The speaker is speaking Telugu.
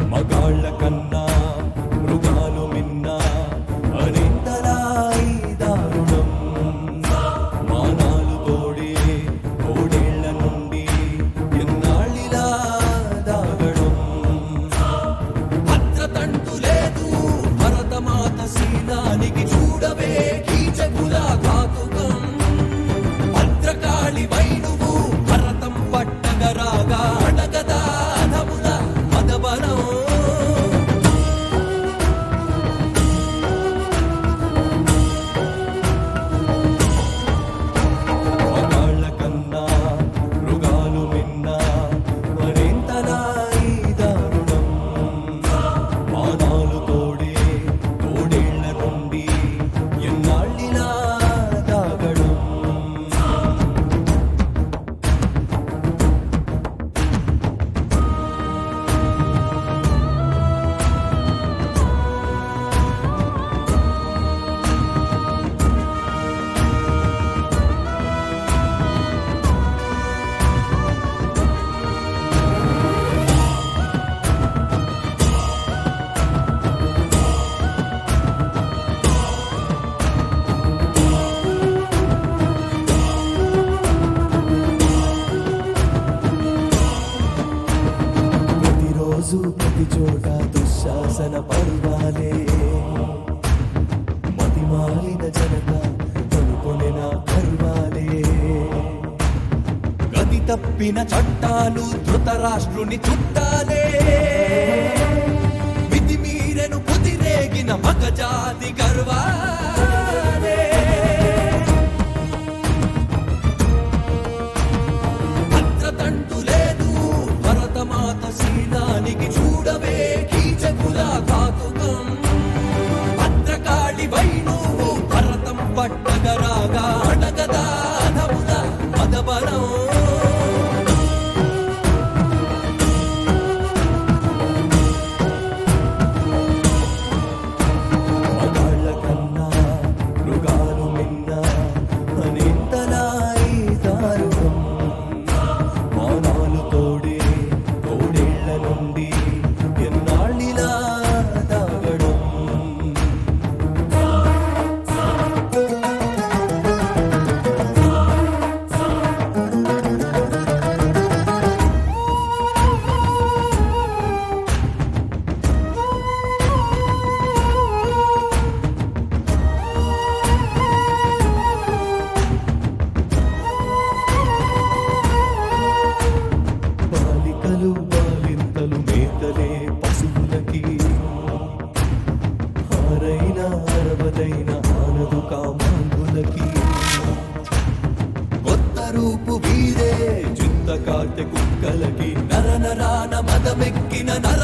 మగాళ్ళ కన్నా మృగాలు మిన్న అనింతలా ఈ దారుణం మానాలు తోడే కోడేళ్ల నుండి ఎన్నాళ్ళిలా దాగడం భద్రతంటు లేదు భరతమాత శీలానికి చూడవే కీచకుల ఘాతుకం భద్రకాళి వైనువు భరతం పట్టగరాగా అడగదా అధముల మదబలం మగాళ్ళ కన్నా మృగాలు మిన్న మరింతలా ఈ దారుణం మానాలు తోడే తోడేళ్ల నుండి ఎన్నాళ్ళిలా దాగడం ప్రతిరోజు ప్రతి చోట దుశ్శాసన పర్వాలే మతిమాలిన జనత కనుకొనిన పర్వాలే గతి తప్పిన చట్టాలు ధృతరాష్ట్రుని చుట్టాలే విధి మీరెను కుదిరేగిన మగజాతి గర్వాలే భద్రతంటు లేదు భరతమాత శీలానికి చూడవే కీచకుల ఘాతుకం భద్రకాళి వైనువు భరతం పట్టగరాగా అడగదా అధముల మదబలం మగాళ్ళ కన్నా మృగాలు మిన్న అనింతలా ఈ దారుణం మానాలు తోడే తోడేళ్ల నుండి ఎన్నాళ్ళిలా దాగడం బాలికలు బాలింతలు మేతలే పశువులకి హారైన అరవదైన ఆనదు కామాంగులకి కొత్త రూపు వీరే చింత కార్తె కుక్కలకి నర నరాన మదమెక్కిన నర